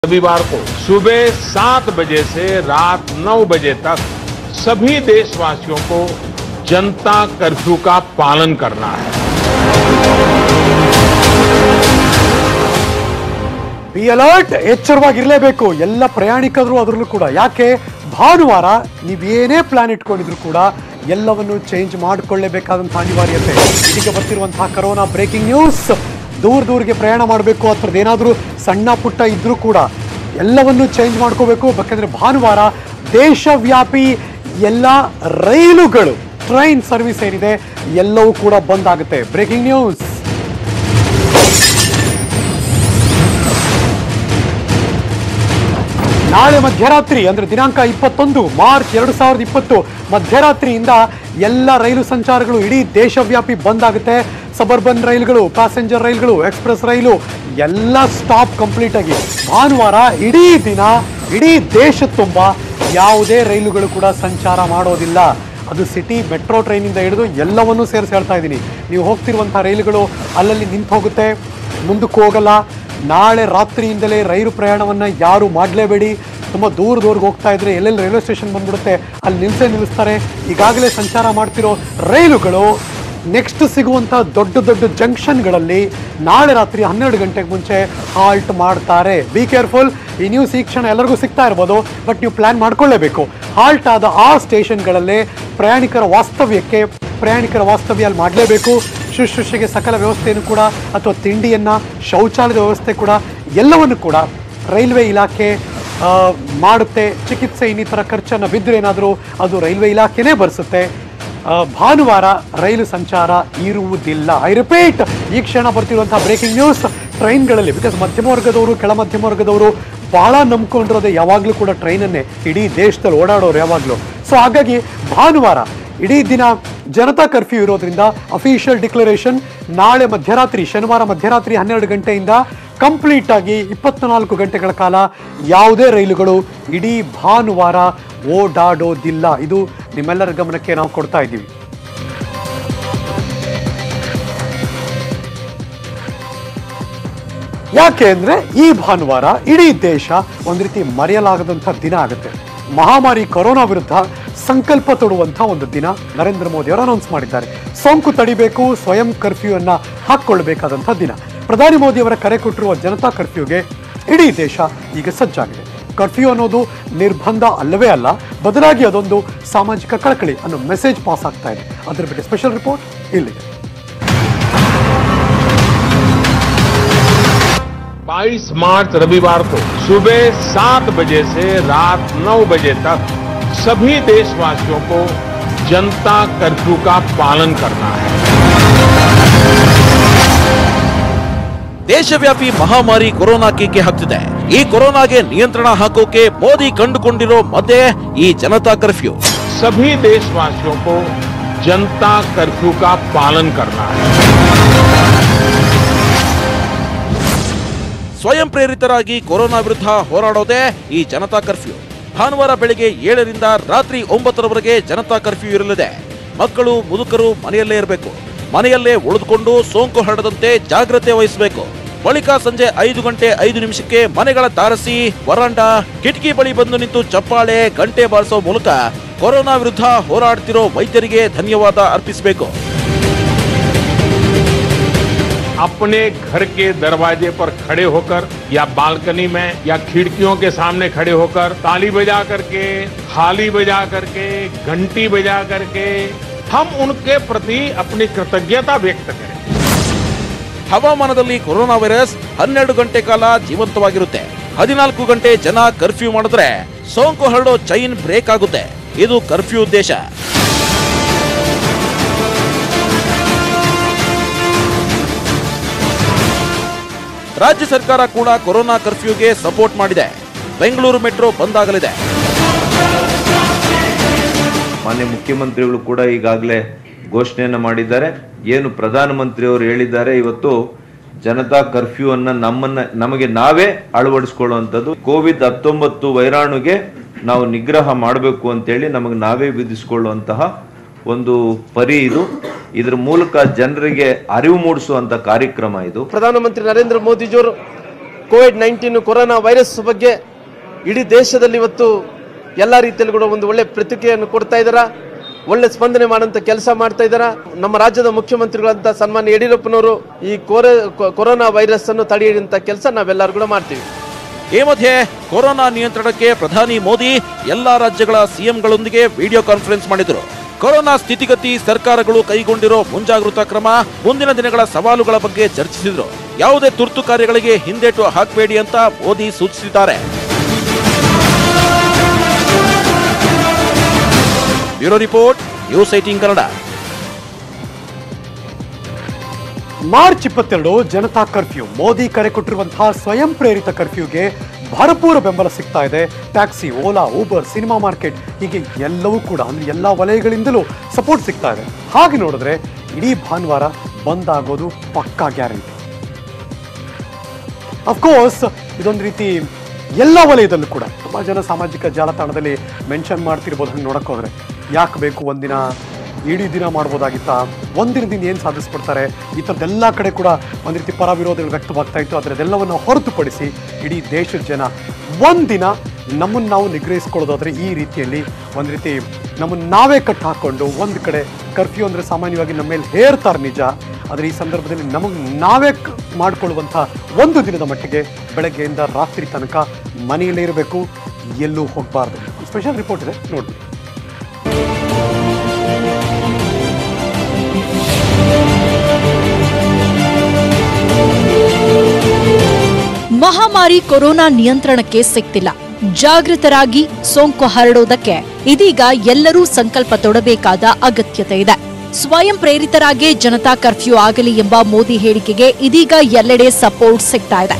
रविवार को सुबह सात बजे से रात नौ बजे तक सभी देशवासियों को जनता कर्फ्यू का पालन करना है ಬಿ ಅಲರ್ಟ್ ಎಚ್ಚರವಾಗಿರ್ಲೇಬೇಕು ಎಲ್ಲ ಪ್ರಯಾಣಿಕರು ಅದರಲ್ಲೂ ಕೂಡ ಯಾಕೆ ಭಾನುವಾರ ನೀವೇನೇ ಪ್ಲಾನ್ ಇಟ್ಕೊಂಡಿದ್ರು ಕೂಡ ಎಲ್ಲವನ್ನು ಚೇಂಜ್ ಮಾಡಿಕೊಳ್ಳೇಬೇಕಾದಂತಹ ಅನಿವಾರ್ಯತೆ ಇದೀಗ ಬರ್ತಿರುವಂತಹ ಕರೋನಾ ಬ್ರೇಕಿಂಗ್ ನ್ಯೂಸ್ ದೂರ ದೂರಿಗೆ ಪ್ರಯಾಣ ಮಾಡಬೇಕು ಆ ಏನಾದರೂ ಸಣ್ಣ ಪುಟ್ಟ ಇದ್ರೂ ಕೂಡ ಎಲ್ಲವನ್ನು ಚೇಂಜ್ ಮಾಡ್ಕೋಬೇಕು ಯಾಕಂದ್ರೆ ಭಾನುವಾರ ದೇಶವ್ಯಾಪಿ ಎಲ್ಲ ರೈಲುಗಳು ಟ್ರೈನ್ ಸರ್ವಿಸ್ ಏನಿದೆ ಎಲ್ಲವೂ ಕೂಡ ಬಂದ್ ಆಗುತ್ತೆ ಬ್ರೇಕಿಂಗ್ ನ್ಯೂಸ್ ನಾಳೆ ಮಧ್ಯರಾತ್ರಿ ಅಂದ್ರೆ ದಿನಾಂಕ ಇಪ್ಪತ್ತೊಂದು ಮಾರ್ಚ್ ಎರಡು ಸಾವಿರದ ಇಪ್ಪತ್ತು ಮಧ್ಯರಾತ್ರಿಯಿಂದ ಎಲ್ಲ ರೈಲು ಸಂಚಾರಗಳು ಇಡೀ ದೇಶವ್ಯಾಪಿ ಬಂದ್ ಆಗುತ್ತೆ ಸಬರ್ಬನ್ ರೈಲುಗಳು ಪ್ಯಾಸೆಂಜರ್ ರೈಲುಗಳು ಎಕ್ಸ್ಪ್ರೆಸ್ ರೈಲು ಎಲ್ಲ ಸ್ಟಾಪ್ ಕಂಪ್ಲೀಟ್ ಆಗಿ ಭಾನುವಾರ ಇಡೀ ದಿನ ಇಡೀ ದೇಶ ತುಂಬ ಯಾವುದೇ ರೈಲುಗಳು ಕೂಡ ಸಂಚಾರ ಮಾಡೋದಿಲ್ಲ ಅದು ಸಿಟಿ ಮೆಟ್ರೋ ಟ್ರೈನಿಂದ ಹಿಡಿದು ಎಲ್ಲವನ್ನೂ ಸೇರಿಸಿ ಹೇಳ್ತಾ ಇದ್ದೀನಿ ನೀವು ಹೋಗ್ತಿರುವಂಥ ರೈಲುಗಳು ಅಲ್ಲಲ್ಲಿ ನಿಂತು ಹೋಗುತ್ತೆ ಮುಂದಕ್ಕೆ ಹೋಗಲ್ಲ ನಾಳೆ ರಾತ್ರಿಯಿಂದಲೇ ರೈಲು ಪ್ರಯಾಣವನ್ನು ಯಾರು ಮಾಡಲೇಬೇಡಿ ತುಂಬ ದೂರ ದೂರ್ಗೆ ಹೋಗ್ತಾ ಇದ್ರೆ ಎಲ್ಲೆಲ್ಲಿ ರೈಲ್ವೆ ಸ್ಟೇಷನ್ ಬಂದ್ಬಿಡುತ್ತೆ ಅಲ್ಲಿ ನಿಲ್ಸೇ ನಿಲ್ಲಿಸ್ತಾರೆ ಈಗಾಗಲೇ ಸಂಚಾರ ಮಾಡ್ತಿರೋ ರೈಲುಗಳು ನೆಕ್ಸ್ಟ್ ಸಿಗುವಂಥ ದೊಡ್ಡ ದೊಡ್ಡ ಜಂಕ್ಷನ್ಗಳಲ್ಲಿ ನಾಳೆ ರಾತ್ರಿ ಹನ್ನೆರಡು ಗಂಟೆಗೆ ಮುಂಚೆ ಹಾಲ್ಟ್ ಮಾಡ್ತಾರೆ ಬಿ ಕೇರ್ಫುಲ್ ಈ ನ್ಯೂಸ್ ಈ ಕ್ಷಣ ಎಲ್ಲರಿಗೂ ಸಿಗ್ತಾ ಇರ್ಬೋದು ಬಟ್ ನೀವು ಪ್ಲಾನ್ ಮಾಡ್ಕೊಳ್ಳೇಬೇಕು ಹಾಲ್ಟ್ ಆದ ಆ ಸ್ಟೇಷನ್ಗಳಲ್ಲೇ ಪ್ರಯಾಣಿಕರ ವಾಸ್ತವ್ಯಕ್ಕೆ ಪ್ರಯಾಣಿಕರ ವಾಸ್ತವ್ಯ ಅಲ್ಲಿ ಮಾಡಲೇಬೇಕು ಶುಶ್ರೂಷೆಗೆ ಸಕಲ ವ್ಯವಸ್ಥೆಯನ್ನು ಕೂಡ ಅಥವಾ ತಿಂಡಿಯನ್ನು ಶೌಚಾಲಯದ ವ್ಯವಸ್ಥೆ ಕೂಡ ಎಲ್ಲವನ್ನು ಕೂಡ ರೈಲ್ವೆ ಇಲಾಖೆ ಆ, ಮಾಡುತ್ತೆ ಚಿಕಿತ್ಸೆ ಇನ್ನಿತರ ಖರ್ಚನ್ನು ಬಿದ್ದರೆ ಏನಾದರೂ ಅದು ರೈಲ್ವೆ ಇಲಾಖೆನೇ ಭರಿಸುತ್ತೆ ಆ, ಭಾನುವಾರ ರೈಲು ಸಂಚಾರ ಇರುವುದಿಲ್ಲ ಐ ರಿಪೀಟ್ ಈ ಕ್ಷಣ ಬರ್ತಿರುವಂತಹ ಬ್ರೇಕಿಂಗ್ ನ್ಯೂಸ್ ಟ್ರೈನ್ಗಳಲ್ಲಿ ಬಿಕಾಸ್ ಮಧ್ಯಮ ವರ್ಗದವರು ಕೆಳ ಮಧ್ಯಮ ವರ್ಗದವರು ಬಹಳ ನಂಬ್ಕೊಂಡಿರೋದೇ ಯಾವಾಗಲೂ ಕೂಡ ಟ್ರೈನನ್ನೇ ಇಡೀ ದೇಶದಲ್ಲಿ ಓಡಾಡೋರು ಯಾವಾಗಲೂ ಸೊ ಹಾಗಾಗಿ ಭಾನುವಾರ ಇಡೀ ದಿನ ಜನತಾ ಕರ್ಫ್ಯೂ ಇರೋದ್ರಿಂದ ಅಫಿಷಿಯಲ್ ಡಿಕ್ಲರೇಷನ್ ನಾಳೆ ಮಧ್ಯರಾತ್ರಿ ಶನಿವಾರ ಮಧ್ಯರಾತ್ರಿ ಹನ್ನೆರಡು ಗಂಟೆಯಿಂದ ಕಂಪ್ಲೀಟ್ ಆಗಿ ಇಪ್ಪತ್ನಾಲ್ಕು ಗಂಟೆಗಳ ಕಾಲ ಯಾವುದೇ ರೈಲುಗಳು ಇಡೀ ಭಾನುವಾರ ಓಡಾಡೋದಿಲ್ಲ ಇದು ನಿಮ್ಮೆಲ್ಲರ ಗಮನಕ್ಕೆ ನಾವು ಕೊಡ್ತಾ ಇದ್ದೀವಿ ಯಾಕೆ ಅಂದ್ರೆ ಈ ಭಾನುವಾರ ಇಡೀ ದೇಶ ಒಂದು ರೀತಿ ಮರೆಯಲಾಗದಂಥ ದಿನ ಆಗುತ್ತೆ ಮಹಾಮಾರಿ ಕೊರೋನಾ ವಿರುದ್ಧ ಸಂಕಲ್ಪ ತೊಡುವಂಥ ಒಂದು ದಿನ ನರೇಂದ್ರ ಮೋದಿ ಅವರು ಅನೌನ್ಸ್ ಮಾಡಿದ್ದಾರೆ ಸೋಂಕು ತಡಿಬೇಕು ಸ್ವಯಂ ಕರ್ಫ್ಯೂ ಅನ್ನ ಹಾಕ್ಕೊಳ್ಬೇಕಾದಂಥ ದಿನ ಪ್ರಧಾನಿ ಮೋದಿ ಅವರ ಕರೆ ಕೊಟ್ಟಿರುವ ಜನತಾ ಕರ್ಫ್ಯೂಗೆ ಇಡೀ ದೇಶ ಈಗ ಸಜ್ಜಾಗಿದೆ ಕರ್ಫ್ಯೂ ಅನ್ನೋದು ನಿರ್ಬಂಧ ಅಲ್ಲವೇ ಅಲ್ಲ ಬದಲಾಗಿ ಅದೊಂದು ಸಾಮಾಜಿಕ ಕಳಕಳಿ ಅನ್ನೋ ಮೆಸೇಜ್ ಪಾಸ್ ಆಗ್ತಾ ಇದೆ ಅದರ ಬಗ್ಗೆ ಸ್ಪೆಷಲ್ ರಿಪೋರ್ಟ್ ಇಲ್ಲಿದೆ 22 मार्च रविवार को सुबह सात बजे से रात नौ बजे तक सभी देशवासियों को जनता कर्फ्यू का पालन करना है ದೇಶವ್ಯಾಪಿ ಮಹಾಮಾರಿ ಕೊರೋನಾಕ್ಕೆ ಹತ್ತಿದೆ ಈ ಕೊರೋನಾಗೆ ನಿಯಂತ್ರಣ ಹಾಕೋಕೆ ಮೋದಿ ಕಂಡುಕೊಂಡಿರೋ ಮಧ್ಯೆ ಈ ಜನತಾ ಕರ್ಫ್ಯೂ सभी देशवासियों को जनता कर्फ्यू का पालन करना है ಸ್ವಯಂ ಪ್ರೇರಿತರಾಗಿ ಕೊರೋನಾ ವಿರುದ್ಧ ಹೋರಾಡೋದೇ ಈ ಜನತಾ ಕರ್ಫ್ಯೂ ಭಾನುವಾರ ಬೆಳಿಗ್ಗೆ ಏಳರಿಂದ ರಾತ್ರಿ ಒಂಬತ್ತರವರೆಗೆ ಜನತಾ ಕರ್ಫ್ಯೂ ಇರಲಿದೆ ಮಕ್ಕಳು ಮುದುಕರು ಮನೆಯಲ್ಲೇ ಇರಬೇಕು ಮನೆಯಲ್ಲೇ ಉಳಿದುಕೊಂಡು ಸೋಂಕು ಹರಡದಂತೆ ಜಾಗ್ರತೆ ವಹಿಸಬೇಕು ಬಳಿಕ ಸಂಜೆ ಐದು ಗಂಟೆ ಐದು ನಿಮಿಷಕ್ಕೆ ಮನೆಗಳ ತಾರಸಿ ವರಾಂಡ ಕಿಟಕಿ ಬಳಿ ಬಂದು ನಿಂತು ಚಪ್ಪಾಳೆ ಗಂಟೆ ಬಾರಿಸೋ ಮೂಲಕ ಕೊರೋನಾ ವಿರುದ್ಧ ಹೋರಾಡ್ತಿರೋ ವೈದ್ಯರಿಗೆ ಧನ್ಯವಾದ ಅರ್ಪಿಸಬೇಕು अपने घर के दरवाजे पर खड़े होकर या बालकनी में या खिड़कियों के सामने खड़े होकर ताली बजा करके थाली बजा करके घंटी बजा करके हम उनके प्रति अपनी कृतज्ञता व्यक्त करें ಹವಾಮಾನದಲ್ಲಿ ಕೊರೋನಾ ವೈರಸ್ ಹನ್ನೆರಡು ಗಂಟೆ ಕಾಲ ಜೀವಂತವಾಗಿರುತ್ತೆ ಹದಿನಾಲ್ಕು ಗಂಟೆ ಜನ ಕರ್ಫ್ಯೂ ಮಾಡಿದ್ರೆ ಸೋಂಕು ಹರಡೋ ಚೈನ್ ಬ್ರೇಕ್ ಆಗುತ್ತೆ ಇದು ಕರ್ಫ್ಯೂ ಉದ್ದೇಶ ರಾಜ್ಯ ಸರ್ಕಾರ ಕೂಡ ಕೊರೋನಾ ಕರ್ಫ್ಯೂಗೆ ಸಪೋರ್ಟ್ ಮಾಡಿದೆ ಬೆಂಗಳೂರು ಮೆಟ್ರೋ ಬಂದ್ ಆಗಲಿದೆ ಮಾನ್ಯ ಮುಖ್ಯಮಂತ್ರಿಗಳು ಕೂಡ ಈಗಾಗಲೇ ಘೋಷಣೆಯನ್ನ ಮಾಡಿದ್ದಾರೆ ಏನು ಪ್ರಧಾನಮಂತ್ರಿಯವರು ಹೇಳಿದ್ದಾರೆ ಇವತ್ತು ಜನತಾ ಕರ್ಫ್ಯೂ ಅನ್ನ ನಮ್ಮನ್ನ ನಮಗೆ ನಾವೇ ಅಳವಡಿಸ್ಕೊಳ್ಳುವಂಥದ್ದು ಕೋವಿಡ್ ಹತ್ತೊಂಬತ್ತು ವೈರಾಣುಗೆ ನಾವು ನಿಗ್ರಹ ಮಾಡಬೇಕು ಅಂತೇಳಿ ನಮಗೆ ನಾವೇ ವಿಧಿಸಿಕೊಳ್ಳುವಂತಹ ಒಂದು ಪರಿ ಇದು ಇದ್ರ ಮೂಲಕ ಜನರಿಗೆ ಅರಿವು ಮೂಡಿಸುವಂತ ಕಾರ್ಯಕ್ರಮ ಇದು ಪ್ರಧಾನಮಂತ್ರಿ ನರೇಂದ್ರ ಮೋದಿಜಿಯವರು ಕೋವಿಡ್ ನೈನ್ಟೀನ್ ಕೊರೋನಾ ವೈರಸ್ ಬಗ್ಗೆ ಇಡೀ ದೇಶದಲ್ಲಿ ಇವತ್ತು ಎಲ್ಲ ರೀತಿಯಲ್ಲಿ ಕೂಡ ಒಂದು ಒಳ್ಳೆ ಪ್ರತಿಕ್ರಿಯೆಯನ್ನು ಕೊಡ್ತಾ ಇದ್ದಾರಾ ಒಳ್ಳೆ ಸ್ಪಂದನೆ ಮಾಡುವಂತ ಕೆಲಸ ಮಾಡ್ತಾ ಇದ್ದಾರಾ ನಮ್ಮ ರಾಜ್ಯದ ಮುಖ್ಯಮಂತ್ರಿಗಳಂತ ಸನ್ಮಾನ್ಯ ಯಡಿಯೂರಪ್ಪನವರು ಈ ಕೋರೆ ಕೊ- ಕೊರೋನಾ ವೈರಸ್ ಅನ್ನು ತಡೆಯುವಂತ ಕೆಲಸ ನಾವೆಲ್ಲರೂ ಕೂಡ ಮಾಡ್ತೀವಿ ಈ ಮಧ್ಯೆ ಕೊರೋನಾ ನಿಯಂತ್ರಣಕ್ಕೆ ಪ್ರಧಾನಿ ಮೋದಿ ಎಲ್ಲಾ ರಾಜ್ಯಗಳ ಸಿಎಂಗಳೊಂದಿಗೆ ವಿಡಿಯೋ ಕಾನ್ಫರೆನ್ಸ್ ಮಾಡಿದರು ಕೊರೋನಾ ಸ್ಥಿತಿಗತಿ ಸರ್ಕಾರಗಳು ಕೈಗೊಂಡಿರೋ ಮುಂಜಾಗೃತಾ ಕ್ರಮ ಮುಂದಿನ ದಿನಗಳ ಸವಾಲುಗಳ ಬಗ್ಗೆ ಚರ್ಚಿಸಿದ್ರು ಯಾವುದೇ ತುರ್ತು ಕಾರ್ಯಗಳಿಗೆ ಹಿಂದೇಟು ಹಾಕಬೇಡಿ ಅಂತ ಮೋದಿ ಸೂಚಿಸಿದ್ದಾರೆ bureau report news eighteen Kannada March ಇಪ್ಪತ್ತೆರಡು ಜನತಾ ಕರ್ಫ್ಯೂ ಮೋದಿ ಕರೆ ಕೊಟ್ಟಿರುವಂತಹ ಸ್ವಯಂ ಪ್ರೇರಿತ ಕರ್ಫ್ಯೂಗೆ ಭರಪೂರ ಬೆಂಬಲ ಸಿಗ್ತಾ ಇದೆ taxi Ola Uber cinema market ಹೀಗೆ ಎಲ್ಲವೂ ಕೂಡ ಅಂದ್ರೆ ಎಲ್ಲ ವಲಯಗಳಿಂದಲೂ ಸಪೋರ್ಟ್ ಸಿಗ್ತಾ ಇದೆ ಹಾಗೆ ನೋಡಿದ್ರೆ ಇಡೀ ಭಾನುವಾರ ಬಂದ್ ಆಗೋದು ಪಕ್ಕಾ ಗ್ಯಾರಂಟಿ ಅಫ್ಕೋರ್ಸ್ ಇದೊಂದು ರೀತಿ ಎಲ್ಲ ವಲಯದಲ್ಲೂ ಕೂಡ ತುಂಬ ಜನ ಸಾಮಾಜಿಕ ಜಾಲತಾಣದಲ್ಲಿ ಮೆನ್ಷನ್ ಮಾಡ್ತಿರ್ಬೋದು ಹಂಗೆ ನೋಡಕ್ ಹೋದ್ರೆ ಯಾಕೆ ಬೇಕು ಒಂದಿನ ಇಡೀ ದಿನ ಮಾಡ್ಬೋದಾಗಿತ್ತಾ ಒಂದಿನದಿಂದ ಏನು ಸಾಧಿಸ್ಬಿಡ್ತಾರೆ ಈ ಥರದ್ದೆಲ್ಲ ಕಡೆ ಕೂಡ ಒಂದು ರೀತಿ ಪರ ವಿರೋಧಗಳು ವ್ಯಕ್ತವಾಗ್ತಾ ಇತ್ತು ಅದರದೆಲ್ಲವನ್ನು ಹೊರತುಪಡಿಸಿ ಇಡೀ ದೇಶದ ಜನ ಒಂದಿನ ನಮ್ಮನ್ನು ನಾವು ನಿಗ್ರಹಿಸ್ಕೊಳ್ಳೋದಾದ್ರೆ ಈ ರೀತಿಯಲ್ಲಿ ಒಂದು ರೀತಿ ನಮ್ಮನ್ನು ನಾವೇ ಕಟ್ಟು ಹಾಕ್ಕೊಂಡು ಒಂದು ಕಡೆ ಕರ್ಫ್ಯೂ ಅಂದರೆ ಸಾಮಾನ್ಯವಾಗಿ ನಮ್ಮ ಮೇಲೆ ಹೇರ್ತಾರೆ ನಿಜ ಆದರೆ ಈ ಸಂದರ್ಭದಲ್ಲಿ ನಮಗೆ ನಾವೇ ಕ- ಮಾಡ್ಕೊಳ್ಳುವಂಥ ಒಂದು ದಿನದ ಮಟ್ಟಿಗೆ ಬೆಳಗ್ಗೆಯಿಂದ ರಾತ್ರಿ ತನಕ ಮನೆಯಲ್ಲೇ ಇರಬೇಕು ಎಲ್ಲೂ ಹೋಗಬಾರ್ದು ಸ್ಪೆಷಲ್ ರಿಪೋರ್ಟ್ ಇದೆ ನೋಡಿ ಮಹಾಮಾರಿ ಕೊರೋನಾ ನಿಯಂತ್ರಣಕ್ಕೆ ಸಿಗ್ತಿಲ್ಲ ಜಾಗೃತರಾಗಿ ಸೋಂಕು ಹರಡೋದಕ್ಕೆ ಇದೀಗ ಎಲ್ಲರೂ ಸಂಕಲ್ಪ ತೊಡಬೇಕಾದ ಅಗತ್ಯತೆ ಇದೆ ಸ್ವಯಂ ಪ್ರೇರಿತರಾಗಿ ಜನತಾ ಕರ್ಫ್ಯೂ ಆಗಲಿ ಎಂಬ ಮೋದಿ ಹೇಳಿಕೆಗೆ ಇದೀಗ ಎಲ್ಲೆಡೆ ಸಪೋರ್ಟ್ ಸಿಗ್ತಾ ಇದೆ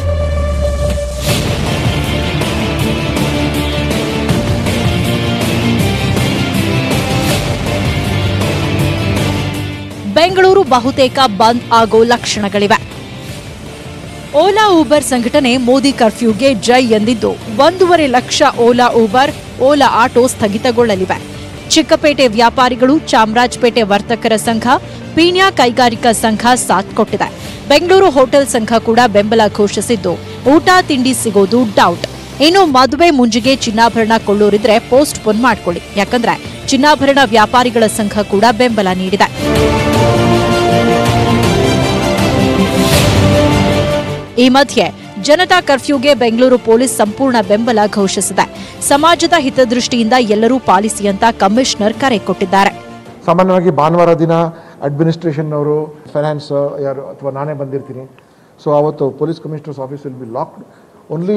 ಬೆಂಗಳೂರು ಬಹುತೇಕ ಬಂದ್ ಆಗೋ ಲಕ್ಷಣಗಳಿವೆ ಓಲಾ ಊಬರ್ ಸಂಘಟನೆ ಮೋದಿ ಕರ್ಫ್ಯೂಗೆ ಜೈ ಎಂದಿದ್ದು ಒಂದೂವರೆ ಲಕ್ಷ ಓಲಾ ಊಬರ್ ಓಲಾ ಆಟೋ ಸ್ಥಗಿತಗೊಳ್ಳಲಿವೆ ಚಿಕ್ಕಪೇಟೆ ವ್ಯಾಪಾರಿಗಳು ಚಾಮರಾಜಪೇಟೆ ವರ್ತಕರ ಸಂಘ ಪೀಣ್ಯ ಕೈಗಾರಿಕಾ ಸಂಘ ಸಾಥ್ ಕೊಟ್ಟಿದೆ ಬೆಂಗಳೂರು ಹೋಟೆಲ್ ಸಂಘ ಕೂಡ ಬೆಂಬಲ ಘೋಷಿಸಿದ್ದು ಊಟ ತಿಂಡಿ ಸಿಗೋದು ಡೌಟ್ ಇನ್ನು ಮದುವೆ ಮುಂಜಿಗೆ ಚಿನ್ನಾಭರಣ ಕೊಳ್ಳೋರಿದ್ರೆ ಪೋಸ್ಟ್ ಪೋನ್ ಮಾಡ್ಕೊಳ್ಳಿ ಯಾಕಂದ್ರೆ ಚಿನ್ನಾಭರಣ ವ್ಯಾಪಾರಿಗಳ ಸಂಘ ಕೂಡ ಬೆಂಬಲ ನೀಡಿದೆ ಈ ಮಧ್ಯೆ ಜನತಾ ಕರ್ಫ್ಯೂಗೆ ಬೆಂಗಳೂರು ಪೊಲೀಸ್ ಸಂಪೂರ್ಣ ಬೆಂಬಲ ಘೋಷಿಸಿದೆ ಸಮಾಜದ ಹಿತದೃಷ್ಟಿಯಿಂದ ಎಲ್ಲರೂ ಪಾಲಿಸಿ ಅಂತ ಕಮಿಷನರ್ ಕರೆ ಕೊಟ್ಟಿದ್ದಾರೆ ಸಾಮಾನ್ಯವಾಗಿ ಭಾನುವಾರ ದಿನ ಅಡ್ಮಿನಿಸ್ಟ್ರೇಷನ್ ಅವರು ಫೈನಾನ್ಸ್ ಯಾರು ಅಥವಾ ನಾನೇ ಬಂದಿರ್ತೀನಿ ಸೊ ಅವತ್ತು police commissioners office will be locked only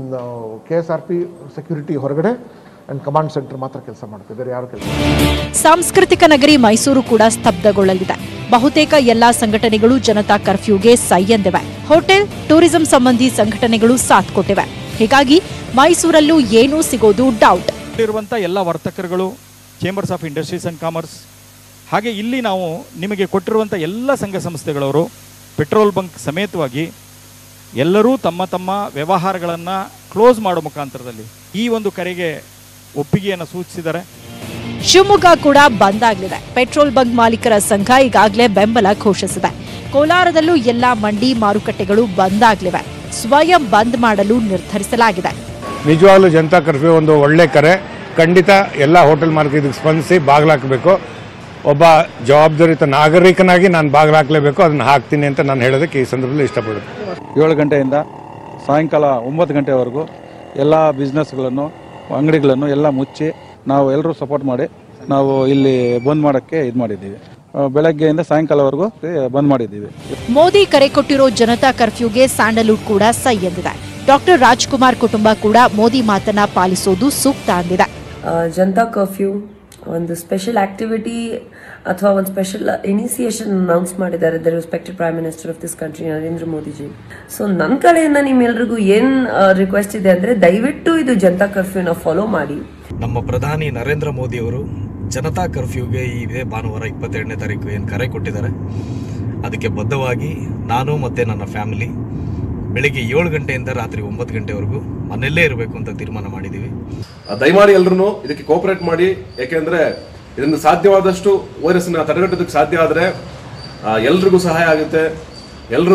K S R P security ಹೊರಗಡೆ ಆ್ಯಂಡ್ ಕಮಾಂಡ್ ಸೆಂಟರ್ ಮಾತ್ರ ಕೆಲಸ ಮಾಡುತ್ತೆ ಬೇರೆ ಯಾರು ಕೆಲಸ ಸಾಂಸ್ಕೃತಿಕ ನಗರಿ ಮೈಸೂರು ಕೂಡ ಸ್ತಬ್ಧಗೊಳ್ಳಲಿದೆ ಬಹುತೇಕ ಎಲ್ಲಾ ಸಂಘಟನೆಗಳು ಜನತಾ ಕರ್ಫ್ಯೂಗೆ ಸೈ ಎಂದಿವೆ ಹೋಟೆಲ್ ಟೂರಿಸಂ ಸಂಬಂಧಿ ಸಂಘಟನೆಗಳು ಸಾಥ್ ಕೊಟ್ಟಿವೆ ಹೀಗಾಗಿ ಮೈಸೂರಲ್ಲೂ ಏನೂ ಸಿಗೋದು ಡೌಟ್ ಇರುವಂಥ ಎಲ್ಲ ವರ್ತಕರುಗಳು chambers of industries and commerce ಹಾಗೆ ಇಲ್ಲಿ ನಾವು ನಿಮಗೆ ಕೊಟ್ಟಿರುವಂಥ ಎಲ್ಲ ಸಂಘ ಸಂಸ್ಥೆಗಳವರು ಪೆಟ್ರೋಲ್ ಬಂಕ್ ಸಮೇತವಾಗಿ ಎಲ್ಲರೂ ತಮ್ಮ ತಮ್ಮ ವ್ಯವಹಾರಗಳನ್ನು ಕ್ಲೋಸ್ ಮಾಡೋ ಮುಖಾಂತರದಲ್ಲಿ ಈ ಒಂದು ಕರೆಗೆ ಒಪ್ಪಿಗೆಯನ್ನು ಸೂಚಿಸಿದ್ದಾರೆ ಶಿವಮೊಗ್ಗ ಕೂಡ ಬಂದ್ ಆಗಲಿದೆ ಪೆಟ್ರೋಲ್ ಬಂಕ್ ಮಾಲೀಕರ ಸಂಘ ಈಗಾಗಲೇ ಬೆಂಬಲ ಘೋಷಿಸಿದೆ ಕೋಲಾರದಲ್ಲೂ ಎಲ್ಲಾ ಮಂಡಿ ಮಾರುಕಟ್ಟೆಗಳು ಬಂದ್ ಆಗಲಿವೆ ಸ್ವಯಂ ಬಂದ್ ಮಾಡಲು ನಿರ್ಧರಿಸಲಾಗಿದೆ ನಿಜವಾಗ್ಲೂ ಜನತಾ ಕರ್ಫ್ಯೂ ಒಂದು ಒಳ್ಳೆ ಕರೆ ಖಂಡಿತ ಎಲ್ಲ ಹೋಟೆಲ್ ಮಾರ್ಕ್ ಇದಕ್ಕೆ ಸ್ಪಂದಿಸಿ ಬಾಗಿಲಾಕಬೇಕು ಒಬ್ಬ ಜವಾಬ್ದಾರಿತ ನಾಗರಿಕನಾಗಿ ನಾನು ಬಾಗಿಲಾಕಲೇಬೇಕು ಅದನ್ನು ಹಾಕ್ತೀನಿ ಅಂತ ನಾನು ಹೇಳೋದಕ್ಕೆ ಈ ಸಂದರ್ಭದಲ್ಲಿ ಇಷ್ಟಪಡ್ತೀನಿ ಏಳು ಗಂಟೆಯಿಂದ ಸಾಯಂಕಾಲ ಒಂಬತ್ತು ಗಂಟೆವರೆಗೂ ಎಲ್ಲ ಬಿಸ್ನೆಸ್ಗಳನ್ನು ಅಂಗಡಿಗಳನ್ನು ಎಲ್ಲ ಮುಚ್ಚಿ ನಾವು ಎಲ್ಲರೂ ಸಪೋರ್ಟ್ ಮಾಡಿ ನಾವು ಇಲ್ಲಿ ಬಂದ್ ಮಾಡೋಕ್ಕೆ ಇದು ಮಾಡಿದ್ದೀವಿ ಆ, ಬೆಳಗ್ಗೆಯಿಂದ ಸಾಯಂಕಾಲವರೆಗೂ ಬಂದ್ ಮಾಡಿದ್ದೀವಿ ಮೋದಿ ಕರೆ ಕೊಟ್ಟಿರೋ ಜನತಾ ಕರ್ಫ್ಯೂಗೆ ಸ್ಯಾಂಡಲ್ವುಡ್ ಕೂಡ ಸೈ ಎಂದಿದೆ ಡಾಕ್ಟರ್ ರಾಜ್ಕುಮಾರ್ ಕುಟುಂಬ ಕೂಡ ಮೋದಿ ಮಾತನ್ನ ಪಾಲಿಸೋದು ಸೂಕ್ತ ಅಂದಿದೆ ಜನತಾ ಕರ್ಫ್ಯೂ ಒಂದು ಸ್ಪೆಷಲ್ ಆಕ್ಟಿವಿಟಿ ಅಥವಾ ಒಂದು ಸ್ಪೆಷಲ್ ಇನಿಸಿಯೇಷನ್ ಅನೌನ್ಸ್ ಮಾಡಿದ್ದಾರೆ the respected prime minister of this country Narendra Modiji so ನನ್ನ ಕಡೆಯಿಂದ ನಿಮ್ಮೆಲ್ರಿಗೂ ಏನು ರಿಕ್ವೆಸ್ಟ್ ಇದೆ ಅಂದರೆ ದಯವಿಟ್ಟು ಇದು ಜನತಾ ಕರ್ಫ್ಯೂನ ಫಾಲೋ ಮಾಡಿ ನಮ್ಮ ಪ್ರಧಾನಿ ನರೇಂದ್ರ ಮೋದಿ ಅವರು ಜನತಾ ಕರ್ಫ್ಯೂಗೆ ಈ ಇದೇ ಭಾನುವಾರ ಇಪ್ಪತ್ತೆರಡನೇ ತಾರೀಕು ಏನು ಕರೆ ಕೊಟ್ಟಿದ್ದಾರೆ ಅದಕ್ಕೆ ಬದ್ಧವಾಗಿ ನಾನು ಮತ್ತು ನನ್ನ ಫ್ಯಾಮಿಲಿ ಬೆಳಿಗ್ಗೆ ಏಳು ಗಂಟೆಯಿಂದ ರಾತ್ರಿ ಒಂಬತ್ತು ಗಂಟೆವರೆಗೂ ಮನೆಯಲ್ಲೇ ಇರಬೇಕು ಅಂತ ತೀರ್ಮಾನ ಮಾಡಿದ್ದೀವಿ ದಯಮಾಡಿ ಎಲ್ಲರೂ ಇದಕ್ಕೆ ಕೋಪರೇಟ್ ಮಾಡಿ ಯಾಕೆಂದ್ರೆ ಇದರಿಂದ ಸಾಧ್ಯವಾದಷ್ಟು ವೈರಸ್ನ ತಡೆಗಟ್ಟೋದಕ್ಕೆ ಸಾಧ್ಯ ಆದರೆ ಎಲ್ರಿಗೂ ಸಹಾಯ ಆಗುತ್ತೆ ಎಲ್ಲರೂ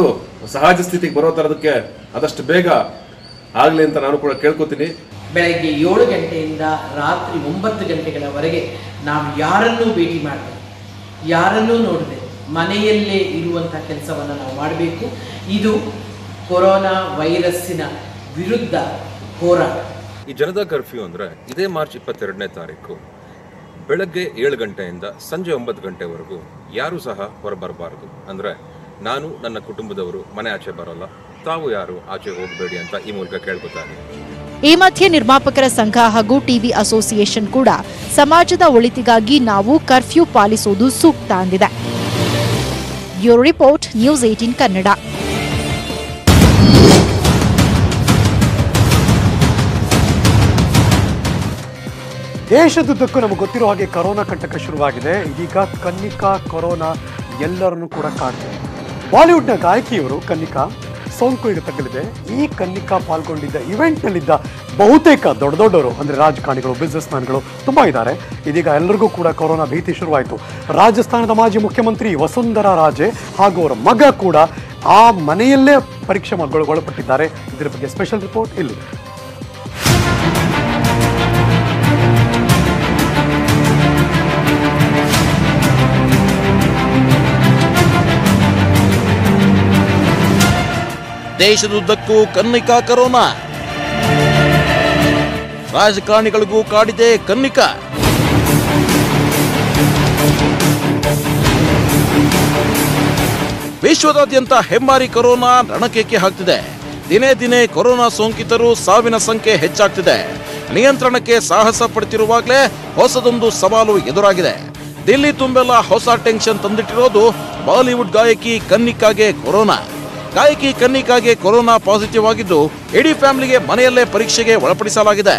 ಸಹಜ ಸ್ಥಿತಿಗೆ ಬರೋ ಥರದಕ್ಕೆ ಆದಷ್ಟು ಬೇಗ ಆಗಲಿ ಅಂತ ನಾನು ಕೂಡ ಕೇಳ್ಕೊತೀನಿ ಬೆಳಗ್ಗೆ ಏಳು ಗಂಟೆಯಿಂದ ರಾತ್ರಿ ಒಂಬತ್ತು ಗಂಟೆಗಳವರೆಗೆ ನಾವು ಯಾರನ್ನೂ ಭೇಟಿ ಮಾಡದೆ ಯಾರನ್ನೂ ನೋಡದೆ ಮನೆಯಲ್ಲೇ ಇರುವಂಥ ಕೆಲಸವನ್ನು ನಾವು ಮಾಡಬೇಕು ಇದು ಕೊರೋನಾ ವೈರಸ್ಸಿನ ವಿರುದ್ಧ ಹೋರಾಟ ಈ ಜನತಾ ಕರ್ಫ್ಯೂ ಅಂದ್ರೆ ಇದೇ ಮಾರ್ಚ್ ಇಪ್ಪತ್ತೆರಡನೇ ತಾರೀಕು ಬೆಳಗ್ಗೆ ಏಳು ಗಂಟೆಯಿಂದ ಸಂಜೆ ಒಂಬತ್ತು ಗಂಟೆವರೆಗೂ ಯಾರೂ ಸಹ ಹೊರಬರಬಾರದು ಅಂದ್ರೆ ನಾನು ನನ್ನ ಕುಟುಂಬದವರು ಮನೆ ಆಚೆ ಬರಲ್ಲ ತಾವು ಯಾರು ಆಚೆ ಹೋಗಬೇಡಿ ಅಂತ ಈ ಮೂಲಕ ಕೇಳ್ಕೊತಾರೆ ಈ ಮಧ್ಯೆ ನಿರ್ಮಾಪಕರ ಸಂಘ ಹಾಗೂ ಟಿವಿ ಅಸೋಸಿಯೇಷನ್ ಕೂಡ ಸಮಾಜದ ಒಳಿತಿಗಾಗಿ ನಾವು ಕರ್ಫ್ಯೂ ಪಾಲಿಸುವುದು ಸೂಕ್ತ ಅಂದಿದೆ bureau report news eighteen Kannada ದೇಶದುದ್ದಕ್ಕೂ ನಮಗೆ ಗೊತ್ತಿರೋ ಹಾಗೆ ಕರೋನಾ ಕಂಟಕ ಶುರುವಾಗಿದೆ ಇದೀಗ ಕನ್ನಿಕಾ ಕೊರೋನಾ ಎಲ್ಲರನ್ನೂ ಕೂಡ ಕಾಡ್ತಿದೆ ಬಾಲಿವುಡ್ನ ಗಾಯಕಿಯವರು ಕನ್ನಿಕಾ ಸೋಂಕು ಈಗ ತಗಲಿದೆ ಈ ಕನ್ನಿಕಾ ಪಾಲ್ಗೊಂಡಿದ್ದ ಇವೆಂಟ್ನಲ್ಲಿದ್ದ ಬಹುತೇಕ ದೊಡ್ಡ ದೊಡ್ಡವರು ಅಂದರೆ ರಾಜಕಾರಣಿಗಳು ಬಿಸ್ನೆಸ್ ಮ್ಯಾನ್ಗಳು ತುಂಬ ಇದ್ದಾರೆ ಇದೀಗ ಎಲ್ಲರಿಗೂ ಕೂಡ ಕೊರೋನಾ ಭೀತಿ ಶುರುವಾಯಿತು ರಾಜಸ್ಥಾನದ ಮಾಜಿ ಮುಖ್ಯಮಂತ್ರಿ ವಸುಂಧರಾ ರಾಜೆ ಹಾಗೂ ಅವರ ಮಗ ಕೂಡ ಆ ಮನೆಯಲ್ಲೇ ಪರೀಕ್ಷೆ ಒಳಪಟ್ಟಿದ್ದಾರೆ ಇದರ ಬಗ್ಗೆ ಸ್ಪೆಷಲ್ ರಿಪೋರ್ಟ್ ಇಲ್ಲಿ ದೇಶದುದ್ದಕ್ಕೂ ಕನ್ನಿಕಾ ಕರೋನಾ ರಾಜಕಾರಣಿಗಳಿಗೂ ಕಾಡಿದೆ ಕನ್ನಿಕಾ ವಿಶ್ವದಾದ್ಯಂತ ಹೆಮ್ಮಾರಿ ಕೊರೋನಾ ರಣಕೇಕೆ ಹಾಕ್ತಿದೆ ದಿನೇ ದಿನೇ ಕೊರೋನಾ ಸೋಂಕಿತರು ಸಾವಿನ ಸಂಖ್ಯೆ ಹೆಚ್ಚಾಗ್ತಿದೆ ನಿಯಂತ್ರಣಕ್ಕೆ ಸಾಹಸ ಪಡ್ತಿರುವಾಗಲೇ ಹೊಸದೊಂದು ಸವಾಲು ಎದುರಾಗಿದೆ ದಿಲ್ಲಿ ತುಂಬೆಲ್ಲ ಹೊಸ ಟೆನ್ಷನ್ ತಂದಿಟ್ಟಿರೋದು ಬಾಲಿವುಡ್ ಗಾಯಕಿ ಕನ್ನಿಕಾಗೆ ಕೊರೋನಾ ಗಾಯಕಿ ಕನ್ನಿಕಾಗೆ ಕೊರೋನಾ ಪಾಸಿಟಿವ್ ಆಗಿದ್ದು ಇಡೀ ಫ್ಯಾಮಿಲಿಗೆ ಮನೆಯಲ್ಲೇ ಪರೀಕ್ಷೆಗೆ ಒಳಪಡಿಸಲಾಗಿದೆ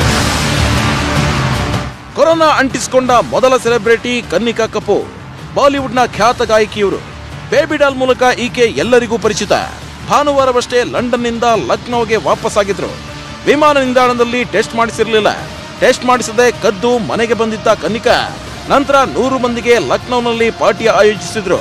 ಕೊರೋನಾ ಅಂಟಿಸಿಕೊಂಡ ಮೊದಲ ಸೆಲೆಬ್ರಿಟಿ ಕನ್ನಿಕಾ ಕಪೂರ್ ಬಾಲಿವುಡ್ನ ಖ್ಯಾತ ಗಾಯಕಿಯವರು ಬೇಬಿ ಡಾಲ್ ಮೂಲಕ ಈಕೆ ಎಲ್ಲರಿಗೂ ಪರಿಚಿತ ಭಾನುವಾರವಷ್ಟೇ ಲಂಡನ್ನಿಂದ ಲಕ್ನೋಗೆ ವಾಪಸ್ಸಾಗಿದ್ರು ವಿಮಾನ ನಿಲ್ದಾಣದಲ್ಲಿ ಟೆಸ್ಟ್ ಮಾಡಿಸಿರಲಿಲ್ಲ ಟೆಸ್ಟ್ ಮಾಡಿಸದೆ ಕದ್ದು ಮನೆಗೆ ಬಂದಿದ್ದ ಕನ್ನಿಕಾ ನಂತರ ನೂರು ಮಂದಿಗೆ ಲಕ್ನೋನಲ್ಲಿ ಪಾರ್ಟಿ ಆಯೋಜಿಸಿದ್ರು